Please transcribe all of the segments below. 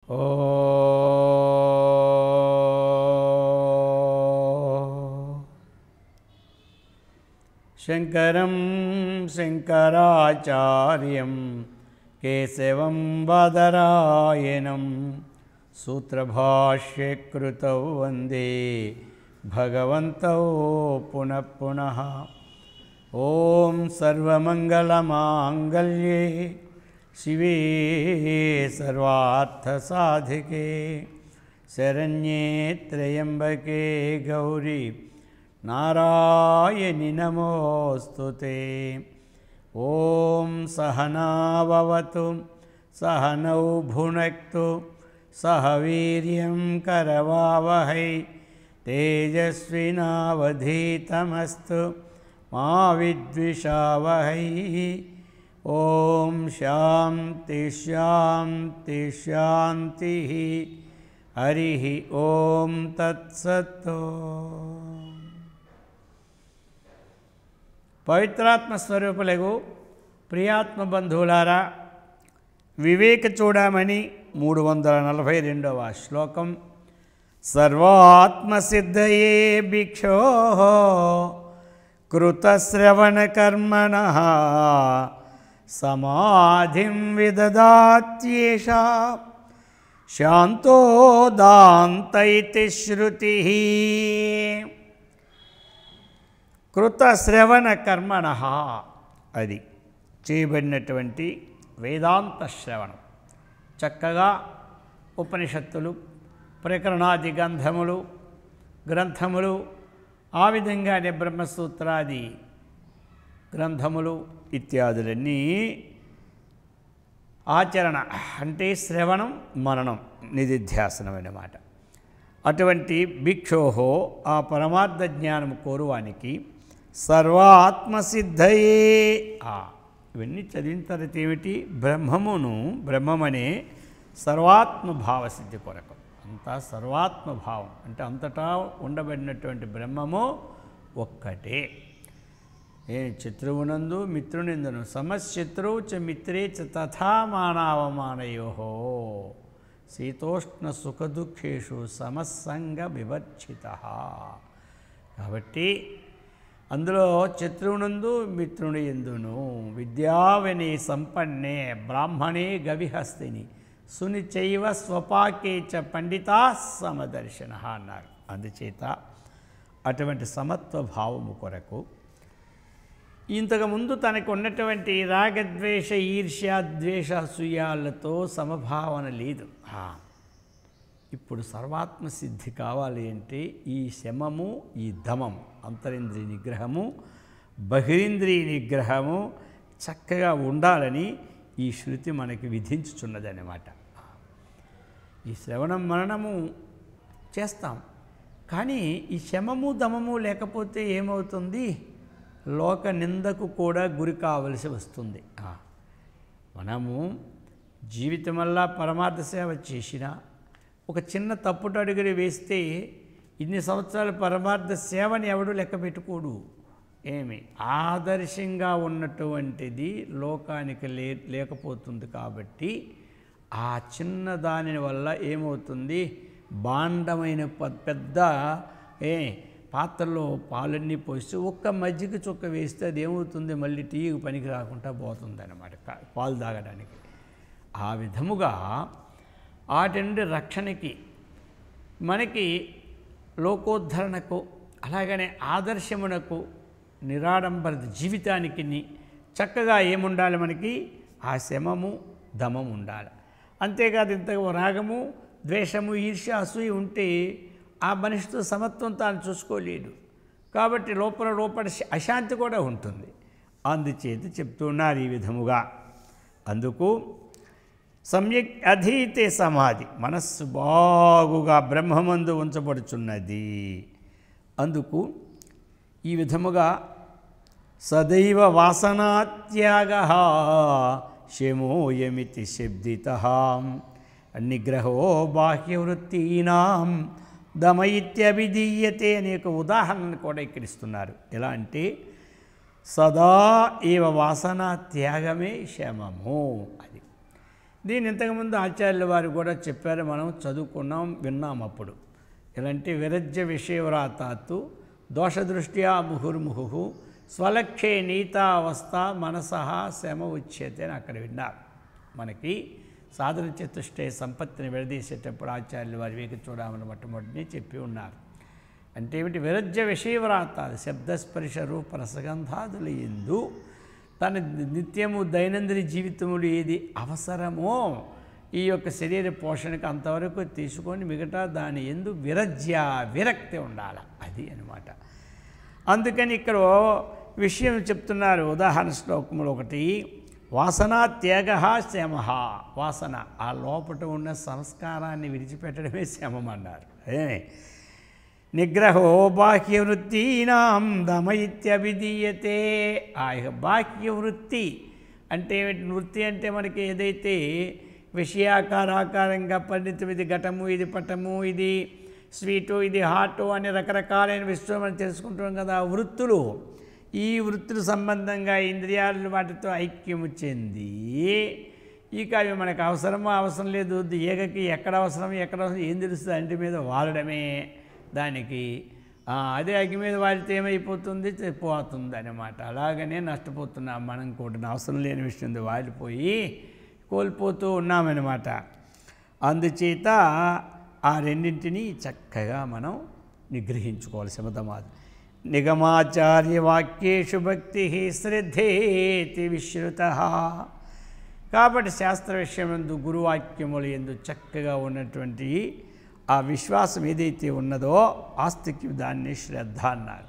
శంకరం శంకరాచార్యం కేశవం వదరాయణం సూత్రభాష్యకృతౌ వందే భగవంతౌ పునః పునః ఓం సర్వమంగళమాంగళ్యే శివే సర్వార్థసాధికే శరణ్యే త్రయంబకే గౌరీ నారాయణి నమోऽस्तु ते ॐ सहनाववतु सहनौ भुनक्तु सह वीर्यं करवावहै तेजस्विनावधीतमस्तु मा विद्विषावहै ॐ शान्ति शान्ति शान्तिः हरिः ॐ तत्सत् పవిత్రాత్మ స్వరూపులకు ప్రియాత్మ బంధువులారా వివేక చూడమని మూడు వందల నలభై రెండవ శ్లోకం సర్వాత్మసిద్ధయే భిక్షో కృతశ్రవణకర్మణ సమాధిం విదదాత్యేష శాంతోదాంతైతి శృతి కృతశ్రవణ కర్మణ అది చేయబడినటువంటి వేదాంత శ్రవణం చక్కగా ఉపనిషత్తులు ప్రకరణాది గంధములు గ్రంథములు ఆ విధంగానే బ్రహ్మసూత్రాది గ్రంథములు ఇత్యాదులన్నీ ఆచరణ అంటే శ్రవణం మననం నిధిధ్యాసనం అన్నమాట అటువంటి భిక్షోహో ఆ పరమార్థ జ్ఞానం కోరువానికి సర్వాత్మసిద్ధయే ఆ ఇవన్నీ చదివిన తర్వాత ఏమిటి బ్రహ్మమును బ్రహ్మమనే సర్వాత్మభావ సిద్ధి కొరకు అంతా సర్వాత్మభావం అంటే అంతటా ఉండబడినటువంటి బ్రహ్మము ఒక్కటే ఏ శత్రువునందు మిత్రునిందును సమశత్రువు చ మిత్రే చ తథా మానవమానయో శీతోష్ణ సుఖదుఖేషు సమస్సంగ వివర్చిత కాబట్టి అందులో శత్రువునందు మిత్రుని ఎందును విద్యావిని సంపన్నే బ్రాహ్మణే గవిహస్తిని సునిచైవ స్వపాకే చ పండితా సమదర్శన అన్నారు అందుచేత అటువంటి సమత్వ భావము కొరకు ఇంతకుముందు తనకు ఉన్నటువంటి రాగద్వేష ఈర్ష్య ద్వేష అసూయాలతో సమభావన లేదు ఆ, ఇప్పుడు సర్వాత్మ సిద్ధి కావాలి అంటే ఈ శమము ఈ దమం అంతరింద్రియ నిగ్రహము బహిరింద్రియ నిగ్రహము చక్కగా ఉండాలని ఈ శృతి మనకి విధించుచున్నదన్నమాట ఈ శ్రవణం మరణము చేస్తాం కానీ ఈ శమము దమము లేకపోతే ఏమవుతుంది లోక నిందకు కూడా గురి కావలసి వస్తుంది ఆ, మనము జీవితమల్లా పరమార్థ సేవ చేసిన ఒక చిన్న తప్పుడు అడుగులు వేస్తే ఇన్ని సంవత్సరాల పరమార్థ సేవని ఎవడు లెక్క పెట్టుకోడు ఏమి ఆదర్శంగా ఉన్నటువంటిది లోకానికి లే లేకపోతుంది కాబట్టి ఆ చిన్న దాని వల్ల ఏమవుతుంది బాండమైన ప- పెద్ద ఏ పాత్రలో పాలన్నీ పోసి ఒక్క మజ్జిగ చుక్క వేస్తే అది ఏమవుతుంది మళ్ళీ టీకి పనికి రాకుండా పోతుంది అనమాట పాలు తాగడానికి ఆ విధముగా వాటి నుండి రక్షణకి మనకి లోకోద్ధరణకు అలాగనే ఆదర్శమునకు నిరాడంబర జీవితానికి చక్కగా ఏముండాలి మనకి ఆ శమము దమము ఉండాలి అంతేకాదు ఇంత రాగము ద్వేషము ఈర్ష్య అసూయ ఉంటే ఆ మనిషితో సమత్వం తాను చూసుకోలేడు కాబట్టి లోపల లోపల శ- అశాంతి కూడా ఉంటుంది అందుచేత చెప్తున్నారు ఈ విధముగా అందుకు సమ్యక్ అధీతే సమాధి మనస్సు బాగుగా బ్రహ్మమందు ఉంచబడుచున్నది అందుకు ఈ విధముగా సదైవ వాసనాత్యాగ శమోయమితి శబ్దిత నిగ్రహో బాహ్యవృత్తీనాం దమయిత్యభిధీయతే అనే ఒక ఉదాహరణను కూడా ఇక్కడ ఇస్తున్నారు ఎలా అంటే సదా ఏవ వాసన త్యాగమే శమము అది దీని ఇంతకుముందు ఆచార్యుల వారు కూడా చెప్పారు మనం చదువుకున్నాం విన్నాం అప్పుడు ఇలాంటి విరజ్య విషయవ్రాతాత్తు దోషదృష్ట్యా ముహుర్ముహు స్వలక్షే నీతావస్థ మనసహ శ్రమ ఉచ్యతే అని అక్కడ విన్నారు మనకి సాధన చతుష్టయ సంపత్తిని విడదీసేటప్పుడు ఆచార్యులు వారి వేకి చూడమని మొట్టమొదటిని చెప్పి ఉన్నారు అంటే ఏమిటి విరజ్య విషయవ్రాతాలు శబ్దస్పర్శ రూప రసగంధాదులు ఎందు తన నిత్యము దైనందిన జీవితములు ఏది అవసరమో ఈ యొక్క శరీర పోషణకు అంతవరకు తీసుకొని మిగతా దాని ఎందు విరజ్య విరక్తి ఉండాలి అది అనమాట అందుకని ఇక్కడ ఓ విషయం చెప్తున్నారు ఉదాహరణ శ్లోకములు ఒకటి వాసన త్యాగ శమ వాసన ఆ లోపట ఉన్న సంస్కారాన్ని విడిచిపెట్టడమే శమం అన్నారు అదే నిగ్రహో బాహ్యవృత్తీనాం దమ ఇత్యభిధీయతే ఆ యొక్క బాహ్యవృత్తి అంటే ఏమిటి? వృత్తి అంటే మనకి ఏదైతే విషయాకారాకారంగా పరిణితం ఇది ఘటము ఇది పటము ఇది స్వీటు ఇది హాటు అనే రకరకాలైన విషయం మనం తెలుసుకుంటాం కదా ఆ వృత్తులు ఈ వృత్తుల సంబంధంగా ఇంద్రియాలు వాటితో ఐక్యము చెంది ఇక అవి మనకు అవసరమో అవసరం లేదు ఏగకి ఎక్కడ అవసరం ఎక్కడ అవసరం ఏం తెలుస్తుంది అంటి మీద వాడడమే దానికి ఆ, అదే అగ్గి మీద వాడితే ఏమైపోతుంది పోతుంది అనమాట అలాగనే నష్టపోతున్నాం మనం కూడా అవసరం లేని విషయం ఉంది వాడిపోయి కోల్పోతూ ఉన్నామన్నమాట అందుచేత ఆ రెండింటినీ చక్కగా మనం నిగ్రహించుకోవాలి శమతమాది నిగమాచార్య వాక్యేషు భక్తి శ్రద్ధేతి విశ్రుత కాబట్టి శాస్త్ర విషయమందు గురువాక్యములు ఎందు చక్కగా ఉన్నటువంటి ఆ విశ్వాసం ఏదైతే ఉన్నదో ఆస్తికి దాన్ని శ్రద్ధ అన్నారు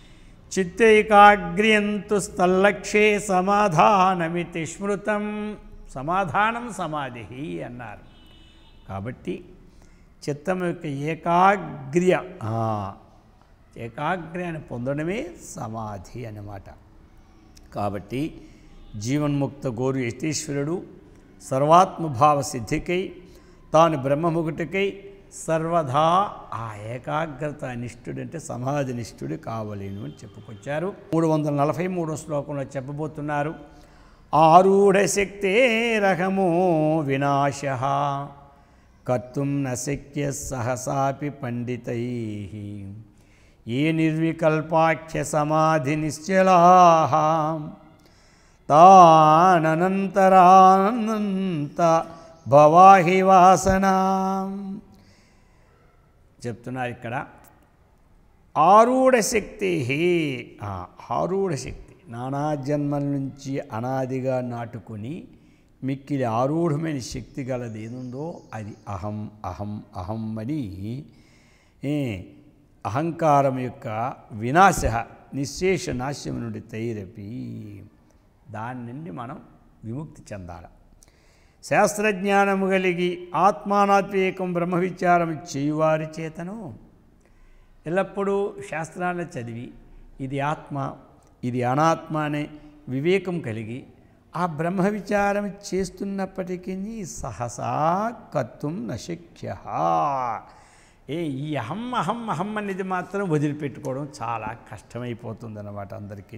చిత్తైకాగ్ర్యంతు స్థల్లక్షే సమాధానమితి స్మృతం సమాధానం సమాధి అన్నారు కాబట్టి చిత్తం యొక్క ఏకాగ్ర్య ఆ, ఏకాగ్ర్యాన్ని పొందడమే సమాధి అన్నమాట కాబట్టి జీవన్ముక్త గోరు యతీశ్వరుడు సర్వాత్మభావ సిద్ధికై తాను బ్రహ్మముగుటికై సర్వదా ఆ ఏకాగ్రత నిష్ఠుడు అంటే సమాధి నిష్ఠుడు కావలేను అని చెప్పుకొచ్చారు మూడు వందల నలభై మూడో శ్లోకంలో చెప్పబోతున్నారు ఆరూఢ శక్తే రహమో వినాశ కర్తుం నశక్య సహసాపి పండితై ఏ నిర్వికల్పాఖ్య సమాధి నిశ్చలా తాననంతరానంత భవాహి వాసన చెప్తున్నారు ఇక్కడ ఆరూఢ శక్తి ఆ, ఆరూఢ శక్తి నానా జన్మల నుంచి అనాదిగా నాటుకొని మిక్కిలి ఆరూఢమైన శక్తి గలది ఏదుందో అది అహం అహం అహం అని ఏ, అహంకారం యొక్క వినాశ నిశ్శేష నాశ్యం నుండి తైరపి దాని నుండి మనం విముక్తి చెందాలి శాస్త్రజ్ఞానము కలిగి ఆత్మానాత్మేకం బ్రహ్మ విచారం చేయువారి చేతను ఎల్లప్పుడూ శాస్త్రాలను చదివి ఇది ఆత్మ ఇది అనాత్మ అనే వివేకం కలిగి ఆ బ్రహ్మ విచారం చేస్తున్నప్పటికీ సహసా కర్తుం నశక్య ఏ ఈ అహం అహం అహం అనేది మాత్రం వదిలిపెట్టుకోవడం చాలా కష్టమైపోతుంది అన్నమాట అందరికీ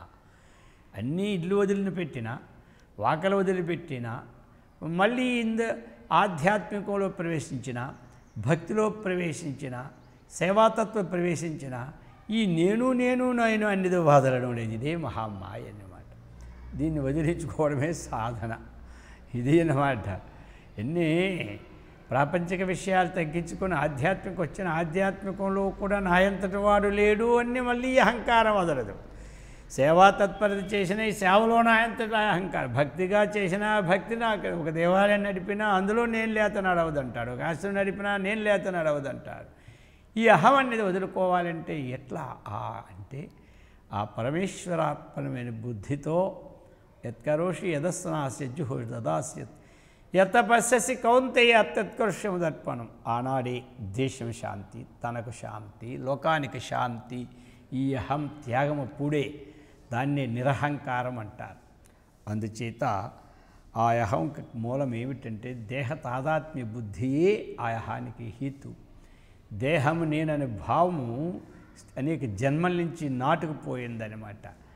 అన్నీ ఇల్లు వదిలిన పెట్టినా వాకలు వదిలిపెట్టినా మళ్ళీ ఇంద ఆధ్యాత్మికంలో ప్రవేశించిన భక్తిలో ప్రవేశించిన సేవాతత్వం ప్రవేశించిన ఈ నేను నేను నేను అన్నిది వదలడం లేదు ఇదే మహామాయ అన్నమాట దీన్ని వదిలించుకోవడమే సాధన ఇది అన్నమాట ఎన్ని ప్రాపంచిక విషయాలు తగ్గించుకొని ఆధ్యాత్మిక వచ్చిన ఆధ్యాత్మికంలో కూడా నాయంతటి వాడు లేడు అని మళ్ళీ ఈ అహంకారం వదలదు సేవా తత్పరత చేసిన ఈ సేవలో నాయంతటి అహంకారం భక్తిగా చేసిన భక్తి నాకు ఒక దేవాలయం నడిపినా అందులో నేను లేత నడవదంటాడు ఒక ఆశ్రమం నడిపినా నేను లేత నడవదంటాడు ఈ అహం అనేది వదులుకోవాలంటే ఎట్లా ఆ అంటే ఆ పరమేశ్వరాత్మనమైన బుద్ధితో యత్కరోషి యదస్నాస్య జుహు దదాస్యత్ యత పశ్యసి కౌంతేయ అత్యత్కర్షం దర్పణం ఆనాడే దేశం శాంతి తనకు శాంతి లోకానికి శాంతి ఈ అహం త్యాగము పూడే దాన్నే నిరహంకారం అంటారు అందుచేత ఆ అహం మూలం ఏమిటంటే దేహ తాదాత్మ్య బుద్ధియే ఆ అహానికి హేతు దేహము నేననే భావము అనేక జన్మల నుంచి నాటుకుపోయిందనమాట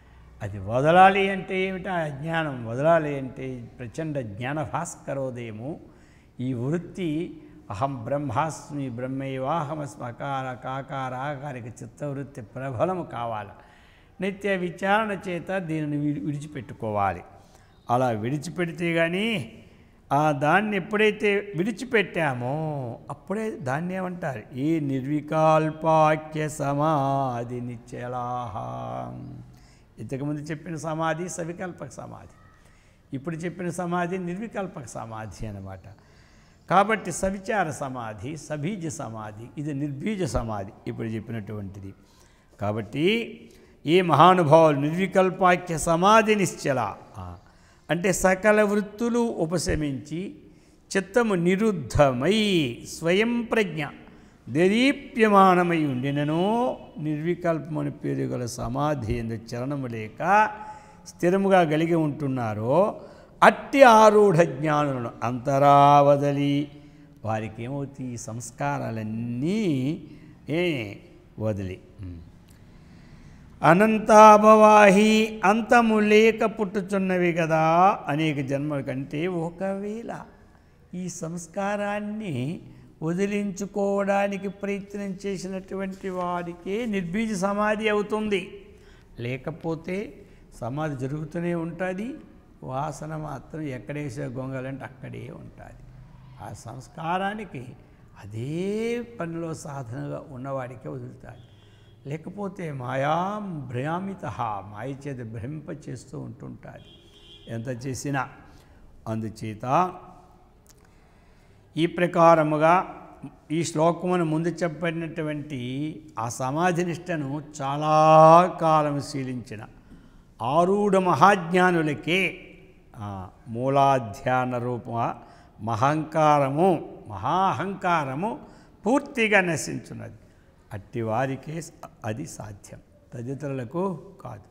అది వదలాలి అంటే ఏమిటి ఆ అజ్ఞానం వదలాలి అంటే ప్రచండ జ్ఞాన భాస్కరోదయము ఈ వృత్తి అహం బ్రహ్మాస్మి బ్రహ్మైవాహమస్మి అకార కాకార ఆకారిక చిత్తవృత్తి ప్రబలము కావాలి నిత్య విచారణ చేత దీనిని విడి- విడిచిపెట్టుకోవాలి అలా విడిచిపెడితే కానీ ఆ దాన్ని ఎప్పుడైతే విడిచిపెట్టామో అప్పుడే దాన్ని ఏమంటారు ఈ నిర్వికల్పాఖ్య సమాధి నిశ్చలాహ ఇంతకుముందు చెప్పిన సమాధి సవికల్పక సమాధి ఇప్పుడు చెప్పిన సమాధి నిర్వికల్పక సమాధి అన్నమాట కాబట్టి సవిచార సమాధి సబీజ సమాధి ఇది నిర్బీజ సమాధి ఇప్పుడు చెప్పినటువంటిది కాబట్టి ఈ మహానుభావులు నిర్వికల్పాఖ్య సమాధి నిశ్చల ఆ, అంటే సకల వృత్తులు ఉపశమించి చిత్తము నిరుద్ధమై స్వయం ప్రజ్ఞ దేదీప్యమానమై ఉండినను నిర్వికల్పమని పేరు గల సమాధి ఎందు చరణము లేక స్థిరముగా కలిగి ఉంటున్నారో అట్టి ఆరూఢ జ్ఞానులను అంతరా వదలి వారికి ఏమవుతాయి ఈ సంస్కారాలన్నీ ఏ వదిలి ఉమ్. అనంతాభవాహి అంతము లేక పుట్టుచున్నవి కదా అనేక జన్మల కంటే ఒకవేళ ఈ సంస్కారాన్ని వదిలించుకోవడానికి ప్రయత్నం చేసినటువంటి వారికే నిర్బీజ సమాధి అవుతుంది లేకపోతే సమాధి జరుగుతూనే ఉంటుంది వాసన మాత్రం ఎక్కడేసే గొంగలంటే అక్కడే ఉంటుంది ఆ సంస్కారానికి అదే పనిలో సాధనగా ఉన్నవాడికే వదులుతాడు లేకపోతే మాయాం భ్రయామిత మాయ చేత భ్రమింప చేస్తూ ఉంటుంటుంది ఎంత చేసినా అందుచేత ఈ ప్రకారముగా ఈ శ్లోకమును ముందు చెప్పబడినటువంటి ఆ సమాధి నిష్టను చాలా కాలం శీలించిన ఆరూఢ మహాజ్ఞానులకే ఆ, మూలాధ్యాన రూప మహంకారము మహాహంకారము పూర్తిగా నశించున్నది అట్టి వారికే అది సాధ్యం తదితరులకు కాదు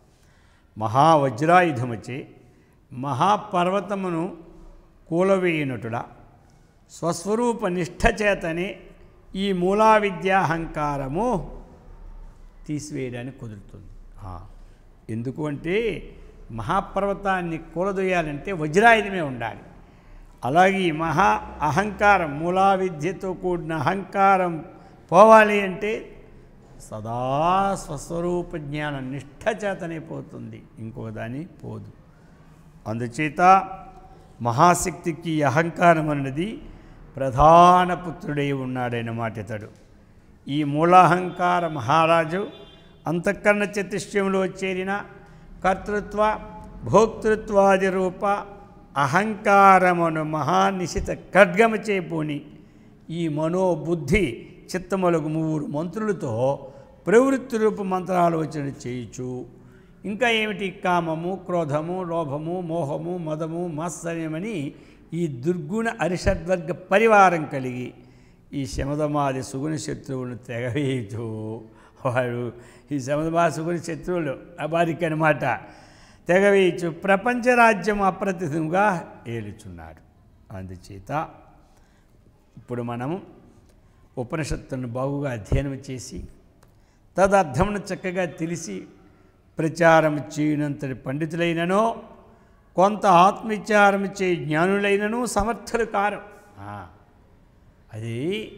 మహావజ్రాయుధముచే మహాపర్వతమును కూలవేయునటుడా స్వస్వరూప నిష్ఠ చేతనే ఈ మూలా విద్యాహంకారము తీసివేయడానికి కుదురుతుంది ఆ, ఎందుకు అంటే మహాపర్వతాన్ని కూలదోయాలంటే వజ్రాయుధమే ఉండాలి అలాగే ఈ మహా అహంకారం మూలా విద్యతో కూడిన అహంకారం పోవాలి అంటే సదా స్వస్వరూప జ్ఞాన నిష్ఠ చేతనే పోతుంది ఇంకో దాని పోదు అందుచేత మహాశక్తికి ఈ అహంకారం అన్నది ప్రధాన పుత్రుడై ఉన్నాడైన ఇతడు ఈ మూలాహంకార మహారాజు అంతఃకరణ చతుష్టయంలో చేరిన కర్తృత్వ భోక్తృత్వాది రూప అహంకారమును మహానిశిత ఖడ్గము చేపూని ఈ మనోబుద్ధి చిత్తములకు మూడు మంత్రులతో ప్రవృత్తి రూప మంత్రాలోచన చేయుచు ఇంకా ఏమిటి కామము క్రోధము లోభము మోహము మదము మాత్సర్యమని ఈ దుర్గుణ అరిషడ్వర్గ పరివారం కలిగి ఈ శమదమాది సుగుణ శత్రువులను తెగవేయచు వాడు ఈ శమదమా సుగుణ శత్రువులు వారికి అనమాట తెగవేయచు ప్రపంచ రాజ్యం అప్రతితంగా ఏలుచున్నాడు అందుచేత ఇప్పుడు మనము ఉపనిషత్తులను బాగుగా అధ్యయనం చేసి తదర్థమును చక్కగా తెలిసి ప్రచారం చేయనంతటి పండితులైననో కొంత ఆత్మవిచారం చే జ్ఞానులైనను సమర్థులు కారు ఆ, అది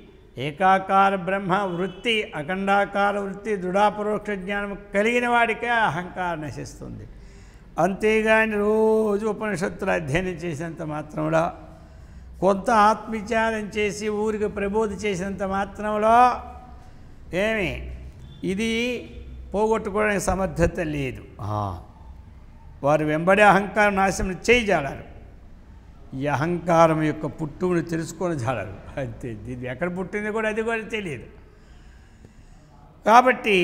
ఏకాకార బ్రహ్మ వృత్తి అఖండాకార వృత్తి దృఢాపరోక్ష జ్ఞానం కలిగిన వాడికే అహంకారం నశిస్తుంది అంతేగాని రోజు ఉపనిషత్తులు అధ్యయనం చేసినంత మాత్రంలో కొంత ఆత్మవిచారం చేసి ఊరికి ప్రబోధ చేసినంత మాత్రంలో ఏమి ఇది పోగొట్టుకోవడానికి సమర్థత లేదు ఆ, వారు వెంబడే అహంకారం నాశనం చేయజాలారు ఈ అహంకారం యొక్క పుట్టుని తెలుసుకొని జాలరు అంతే ఇది ఎక్కడ పుట్టింది కూడా అది కూడా తెలియదు కాబట్టి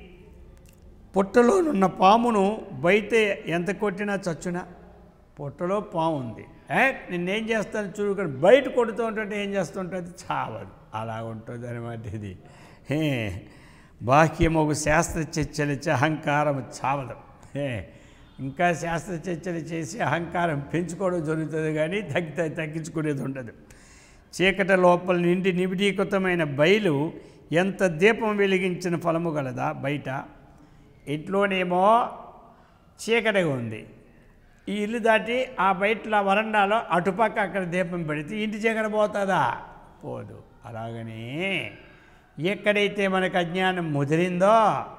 పుట్టలోనున్న పామును బయట ఎంత కొట్టినా చచ్చునా పుట్టలో పాము ఉంది ఏ నిన్నేం చేస్తాను చూడు కానీ బయట కొడుతూ ఉంటుంటే ఏం చేస్తుంటుంది చావదు అలా ఉంటుంది అనమాట ఇది హే బాహ్యమొక శాస్త్ర చర్చలు ఇచ్చి అహంకారం చావదు హే ఇంకా శాస్త్ర చర్చలు చేసి అహంకారం పెంచుకోవడం జరుగుతుంది కానీ తగ్గి తగ్గించుకునేది ఉండదు చీకట లోపల నిండి నిబిడీకృతమైన బయలు ఎంత దీపం వెలిగించిన ఫలము గలదా బయట ఇంట్లోనేమో చీకటిగా ఉంది ఈ ఇల్లు దాటి ఆ బయట వరండాలో అటుపక్క అక్కడ దీపం పెడితే ఇంటి చీకటి పోతుందా పోదు అలాగనే ఎక్కడైతే మనకు అజ్ఞానం ముదిరిందో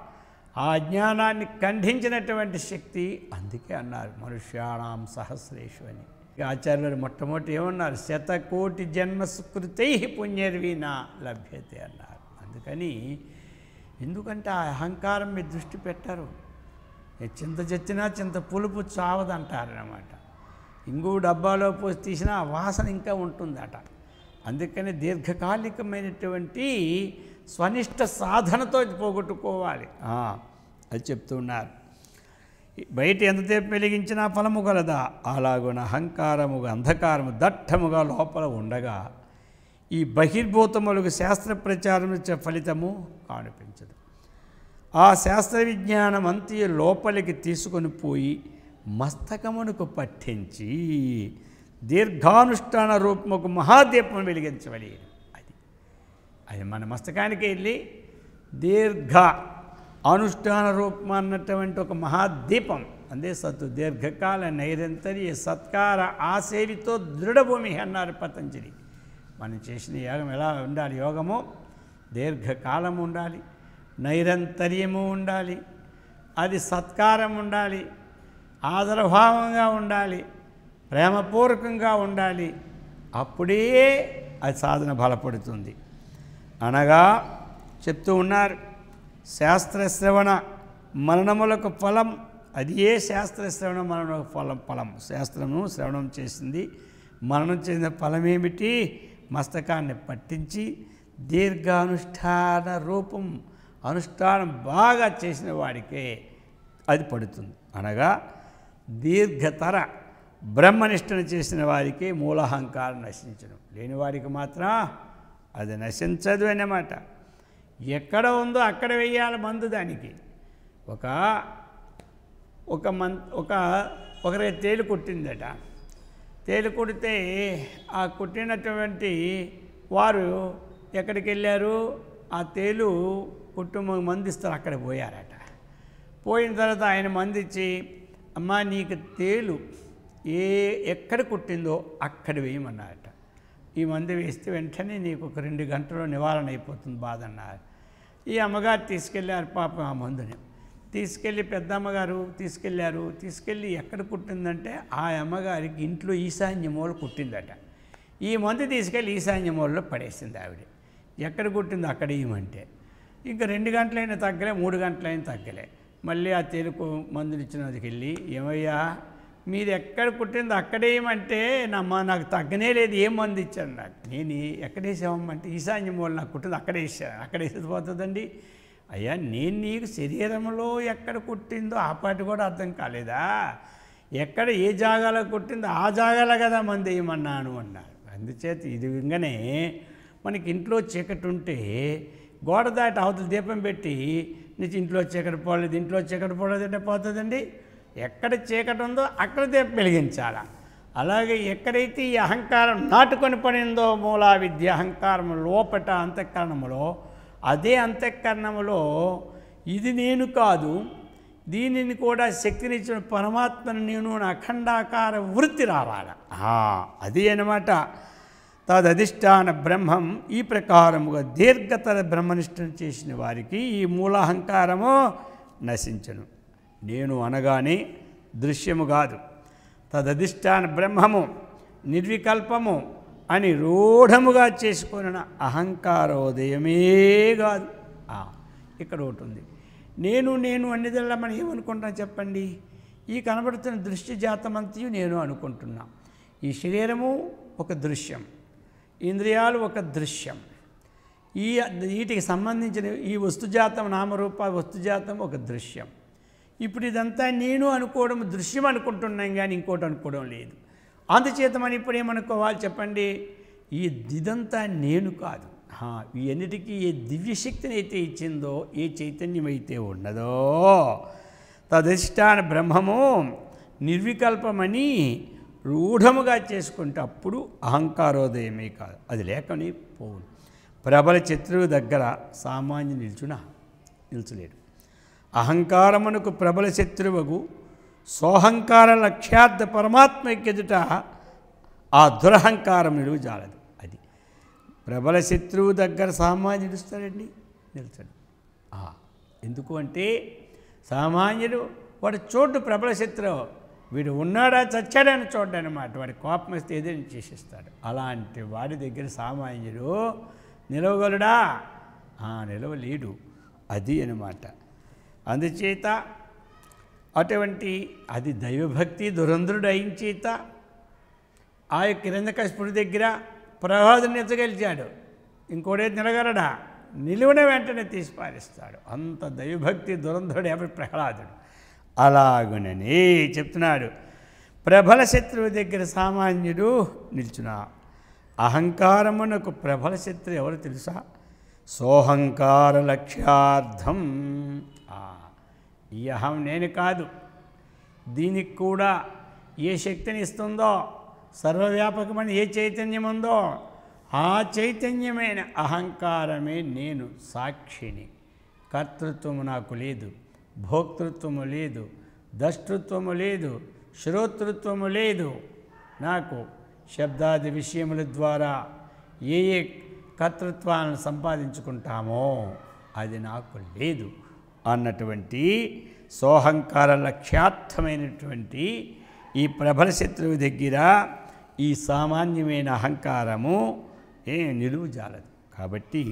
ఆ అజ్ఞానాన్ని ఖండించినటువంటి శక్తి అందుకే అన్నారు మనుష్యాణం సహస్రేషు అని ఇక ఆచార్యులు మొట్టమొదటి ఏమన్నారు శతకోటి జన్మ సుకృతై పుణ్యర్వీనా లభ్యతే అన్నారు అందుకని ఎందుకంటే ఆ అహంకారం మీద దృష్టి పెట్టరు ఏ చింత చచ్చినా చింత పులుపు చావదంటారు అన్నమాట ఇంగు డబ్బాలో పోసి తీసినా ఆ వాసన ఇంకా ఉంటుందట అందుకని దీర్ఘకాలికమైనటువంటి స్వనిష్ట సాధనతో ఇది పోగొట్టుకోవాలి ఆ, అది చెప్తున్నారు బయట ఎంతసేపు వెలిగించినా ఫలము గలదా అలాగున అహంకారముగా అంధకారము దట్టముగా లోపల ఉండగా ఈ బహిర్భూతములకు శాస్త్ర ప్రచారం ఇచ్చే ఫలితము కానిపించదు ఆ శాస్త్ర విజ్ఞానం అంతయు లోపలికి తీసుకొని పోయి మస్తకమునకు పట్టించి దీర్ఘానుష్ఠాన రూపముకు మహాదీపం వెలిగించవలి అది అది మన మస్తకానికి వెళ్ళి దీర్ఘ అనుష్ఠాన రూపం అన్నటువంటి ఒక మహాదీపం అందే సత్తు దీర్ఘకాల నైరంతర్య సత్కార ఆసేవితో దృఢభూమి అన్నారు పతంజలి మనం చేసిన యోగం ఎలా ఉండాలి యోగము దీర్ఘకాలం ఉండాలి నైరంతర్యము ఉండాలి అది సత్కారం ఉండాలి ఆదరభావంగా ఉండాలి ప్రేమపూర్వకంగా ఉండాలి అప్పుడే అది సాధన బలపడుతుంది అనగా చెప్తూ ఉన్నారు శాస్త్రశ్రవణ మరణములకు ఫలం అది ఏ శాస్త్రశ్రవణ మరణములకు ఫలం ఫలం శాస్త్రము శ్రవణం చేసింది మరణం చెందిన ఫలం ఏమిటి మస్తకాన్ని పట్టించి దీర్ఘానుష్ఠాన రూపం అనుష్ఠానం బాగా చేసిన వాడికే అది పడుతుంది అనగా దీర్ఘతర బ్రహ్మనిష్టను చేసిన వారికి మూలహంకారం నశించడం లేని వారికి మాత్రం అది నశించదు అన్నమాట ఎక్కడ ఉందో అక్కడ వెయ్యాలి మందు దానికి ఒక ఒక మన్ ఒక ఒకరికి తేలు కుట్టిందట తేలు కుడితే ఆ కుట్టినటువంటి వారు ఎక్కడికి వెళ్ళారు ఆ తేలు కుటుంబం మందిస్తారు అక్కడ పోయారట పోయిన తర్వాత ఆయన మందిచ్చి అమ్మా నీకు తేలు ఏ ఎక్కడ కుట్టిందో అక్కడ వేయమన్నారట ఈ మందు వేస్తే వెంటనే నీకు ఒక రెండు గంటల్లో నివారణ అయిపోతుంది బాధ అన్నారు ఈ అమ్మగారు తీసుకెళ్ళారు పాపం ఆ మందుని తీసుకెళ్ళి పెద్ద అమ్మగారు తీసుకెళ్ళారు తీసుకెళ్ళి ఎక్కడ కుట్టిందంటే ఆ అమ్మగారికి ఇంట్లో ఈశాన్య మూల కుట్టిందట ఈ మందు తీసుకెళ్ళి ఈశాన్య మూలలో పడేసింది ఆవిడ ఎక్కడ కుట్టిందో అక్కడ ఇవ్వమంటే ఇంకా రెండు గంటలైనా తగ్గలే మూడు గంటలైనా తగ్గలే మళ్ళీ ఆ తెలుగు మందులు ఇచ్చినదికి వెళ్ళి ఏమయ్యా మీరు ఎక్కడ కుట్టిందో అక్కడేయమంటే నమ్మ నాకు తగ్గనే లేదు ఏం మందు ఇచ్చాను నాకు నేను ఎక్కడేసామంటే ఈశాన్య మూల నాకు కుట్టింది అక్కడే వేసాను అక్కడ వేసేది పోతుందండి అయ్యా నేను నీకు శరీరంలో ఎక్కడ కుట్టిందో ఆ పాటి కూడా అర్థం కాలేదా ఎక్కడ ఏ జాగాలో కుట్టిందో ఆ జాగాలో కదా మంది వేయమన్నాను అన్నారు అందుచేత ఇది వింగనే మనకి ఇంట్లో చీకటి ఉంటే గోడ దాటి అవతల దీపం పెట్టి నీకు ఇంట్లో చీకటి పోలేదు ఇంట్లో చీకటి పోలేదు అంటే పోతుందండి ఎక్కడ చీకటి ఉందో అక్కడ దీపం వెలిగించాలా అలాగే ఎక్కడైతే ఈ అహంకారం నాటుకొని పడిందో మూలా విద్య అహంకారం లోపట అంతఃకరణములో అదే అంతఃకరణములో ఇది నేను కాదు దీనిని కూడా శక్తినిచ్చిన పరమాత్మను నేను నా అఖండాకార వృత్తి రావాలి ఆ, అది అనమాట తదధిష్టాన బ్రహ్మం ఈ ప్రకారముగా దీర్ఘతర బ్రహ్మనిష్టను చేసిన వారికి ఈ మూలాహంకారము నశించను నేను అనగానే దృశ్యము కాదు తదధిష్టాన బ్రహ్మము నిర్వికల్పము అని రూఢముగా చేసుకున్న అహంకారోదయమే కాదు ఆ, ఇక్కడ ఒకటి ఉంది నేను నేను అన్నిదల్లా మనం ఏమనుకుంటాం చెప్పండి ఈ కనబడుతున్న దృష్టి జాతమంతయు నేను అనుకుంటున్నా ఈ శరీరము ఒక దృశ్యం ఇంద్రియాలు ఒక దృశ్యం ఈ వీటికి సంబంధించిన ఈ వస్తుజాతం నామరూప వస్తుజాతం ఒక దృశ్యం ఇప్పుడు ఇదంతా నేను అనుకోవడం దృశ్యం అనుకుంటున్నాం కానీ ఇంకోటి అనుకోవడం లేదు అందుచేత మనం ఇప్పుడు ఏమనుకోవాలి చెప్పండి ఈ ఇదంతా నేను కాదు హా, ఈ అన్నిటికీ ఏ దివ్యశక్తిని అయితే ఇచ్చిందో ఏ చైతన్యం అయితే ఉన్నదో తదధిష్టాన బ్రహ్మము నిర్వికల్పమని రూఢముగా చేసుకుంటే అప్పుడు అహంకారోదయమే కాదు అది లేకని పోవును ప్రబల శత్రువు దగ్గర సామాన్య నిల్చున నిల్చలేడు అహంకారమునకు ప్రబల శత్రువుకు సోహంకార లక్ష్యార్థ పరమాత్మకెదుట ఆ దురహంకారం నిలువు జాలదు అది ప్రబల శత్రువు దగ్గర సామాన్యుడు నిలుస్తాడండి నిలుస్తాడు ఆ, ఎందుకు అంటే సామాన్యుడు వాడు చోటు ప్రబల శత్రువు వీడు ఉన్నాడా చచ్చాడని చూడ్డనమాట వాడి కోపం వస్తే ఏదైనా చేసేస్తాడు అలాంటి వాడి దగ్గర సామాన్యుడు నిలవగలడా ఆ, నిలవలేడు అది అనమాట అందుచేత అటువంటి అది దైవభక్తి దురంధరుడు అయిన చేత ఆ యొక్క హిరణ్యకశిపుడి దగ్గర ప్రహ్లాదుని ఎత్తగలిచాడు ఇంకోడే నిలగలడా నిలువున వెంటనే తీసి పారేస్తాడు అంత దైవభక్తి దురంధరుడు ఎవరి ప్రహ్లాదుడు అలాగునని చెప్తున్నాడు ప్రబల శత్రువు దగ్గర సామాన్యుడు నిల్చున అహంకారమునకు ప్రబల శత్రువు ఎవరు తెలుసా సోహంకార లక్ష్యార్థం ఆ, ఈ అహం నేను కాదు దీనికి కూడా ఏ శక్తిని ఇస్తుందో సర్వవ్యాపకమైన ఏ చైతన్యం ఉందో ఆ చైతన్యమైన అహంకారమే నేను సాక్షిని కర్తృత్వము నాకు లేదు భోక్తృత్వము లేదు దష్టృత్వము లేదు శ్రోతృత్వము లేదు నాకు శబ్దాది విషయముల ద్వారా ఏ ఏ కర్తృత్వాలను సంపాదించుకుంటామో అది నాకు లేదు అన్నటువంటి సోహంకార లక్ష్యార్థమైనటువంటి ఈ ప్రబల శత్రువు దగ్గర ఈ సామాన్యమైన అహంకారము ఏ నిలువు జాలదు కాబట్టి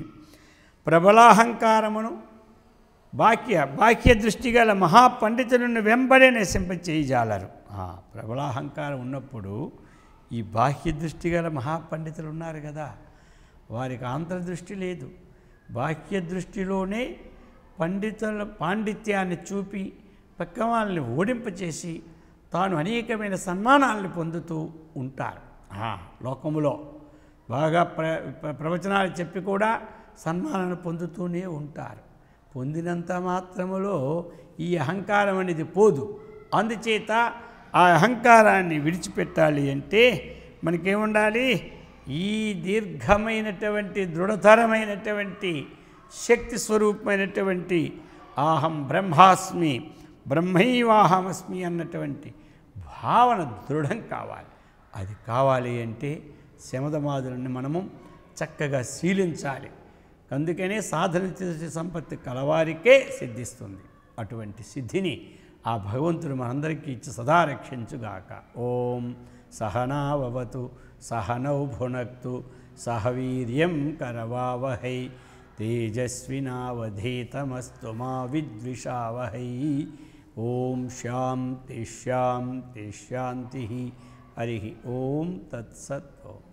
ప్రబలాహంకారమును బాహ్య బాహ్య దృష్టి గల మహాపండితులను వెంబడే నశింపచేయజాలరు ఆ, ప్రబలాహంకారం ఉన్నప్పుడు ఈ బాహ్య దృష్టి గల మహాపండితులు ఉన్నారు కదా వారికి అంతర్దృష్టి లేదు బాహ్య దృష్టిలోనే పండితుల పాండిత్యాన్ని చూపి పక్క వాళ్ళని ఓడింపచేసి తాను అనేకమైన సన్మానాలను పొందుతూ ఉంటారు ఆ, లోకములో బాగా ప్ర ప్ర- ప్రవచనాలు చెప్పి కూడా సన్మానాలు పొందుతూనే ఉంటారు పొందినంత మాత్రములో ఈ అహంకారం అనేది పోదు అందుచేత ఆ అహంకారాన్ని విడిచిపెట్టాలి అంటే మనకేముండాలి ఈ దీర్ఘమైనటువంటి దృఢతరమైనటువంటి శక్తి స్వరూపమైనటువంటి ఆహం బ్రహ్మాస్మి బ్రహ్మైవాహమస్మి అన్నటువంటి భావన దృఢం కావాలి అది కావాలి అంటే శమదమాదులను మనము చక్కగా శీలించాలి అందుకనే సాధన చేసే సంపత్తి కలవారికే సిద్ధిస్తుంది అటువంటి సిద్ధిని ఆ భగవంతుడు మనందరికీ ఇచ్చి సదా రక్షించుగాక ఓం సహనావతు సహనౌ భునక్తు సహ వీర్యం కరవావహై తేజస్వినావధీతమస్తు మా విద్విషావహై ఓం శాంతి శాంతి శాంతి హరి ఓం తత్సత్ ఓం